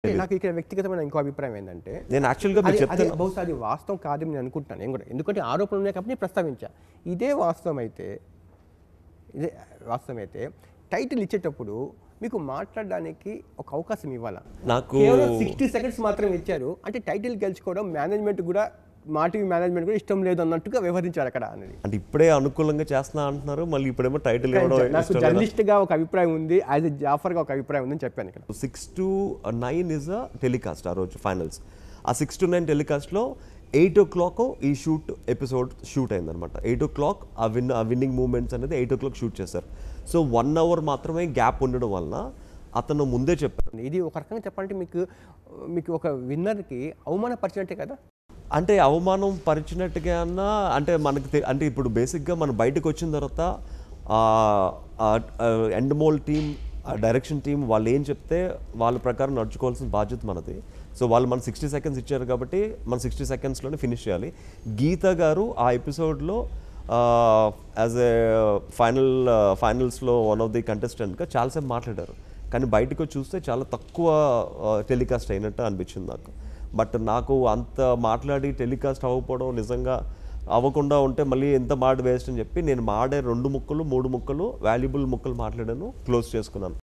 నాకు ఇక్కడ వ్యక్తిగతమైన ఇంకో అభిప్రాయం ఏంటంటే నేను యాక్చువల్గా మీరు అది- అది చెప్తున్నా బహుశా అది వాస్తవం కాదని నేను అనుకుంటున్నాను నేను కూడా ఎందుకంటే ఆరోపణలు ఉన్నాయి కాబట్టి నేను ప్రస్తావించా ఇదే వాస్తవం అయితే ఇదే వాస్తవం అయితే టైటిల్ ఇచ్చేటప్పుడు మీకు మాట్లాడడానికి ఒక అవకాశం ఇవ్వాలా నాకు కేవలం సిక్స్టీ సెకండ్స్ మాత్రం ఇచ్చారు అంటే టైటిల్ గెలుచుకోవడం మేనేజ్మెంట్ కూడా మా టీవీ మేనేజ్మెంట్ కూడా ఇష్టం లేదు అన్నట్టుగా వ్యవహరించారు అక్కడ అనేది అంటే ఇప్పుడే అనుకూలంగా చేస్తున్నా అంటున్నారు మళ్ళీ ఇప్పుడేమో టైటిల్ ఇవ్వడం నాకు ఇష్టం లేదా జర్నలిస్ట్ గా ఒక అభిప్రాయం ఉంది యాజ్ ఎ జాఫర్ గా ఒక అభిప్రాయం ఉందని చెప్పాను ఇక్కడ six two nine is a telecast ఆ రోజు ఫైనల్స్ ఆ సిక్స్ టు నైన్ టెలికాస్ట్లో ఎయిట్ ఓ క్లాక్ ఈ షూట్ ఎపిసోడ్ షూట్ అయిందనమాట ఎయిట్ ఓ క్లాక్ ఆ విన్ ఆ విన్నింగ్ మూమెంట్స్ అనేది ఎయిట్ ఓ క్లాక్ షూట్ చేశారు సో వన్ అవర్ మాత్రమే గ్యాప్ ఉండడం వలన అతను ముందే చెప్పారు ఇది ఒక రకంగా చెప్పాలంటే మీకు మీకు ఒక విన్నర్కి అవమానపరిచినట్టే కదా అంటే అవమానం పరిచినట్టుగా అన్నా అంటే మనకి తె- అంటే ఇప్పుడు బేసిక్గా మనం బయటకు వచ్చిన తర్వాత ఎండమోల్ టీం డైరెక్షన్ టీం వాళ్ళు ఏం చెప్తే వాళ్ళ ప్రకారం నడుచుకోవాల్సిన బాధ్యత మనది సో వాళ్ళు మన సిక్స్టీ సెకండ్స్ ఇచ్చారు కాబట్టి మన సిక్స్టీ సెకండ్స్లోనే ఫినిష్ చేయాలి గీత గారు ఆ ఎపిసోడ్లో యాజ్ ఏ ఫైనల్ ఫైనల్స్లో వన్ ఆఫ్ ది కంటెస్టెంట్గా చాలాసేపు మాట్లాడారు కానీ బయటకు వచ్చి చూస్తే చాలా తక్కువ టెలికాస్ట్ అయినట్టు అనిపించింది నాకు బట్ నాకు అంత మాట్లాడి టెలికాస్ట్ అవ్వకపోవడం నిజంగా అవ్వకుండా ఉంటే మళ్ళీ ఎంత మాట వేస్ట్ అని చెప్పి నేను మాడే రెండు ముక్కలు మూడు ముక్కలు వాల్యుబుల్ ముక్కలు మాట్లాడాను క్లోజ్ చేసుకున్నాను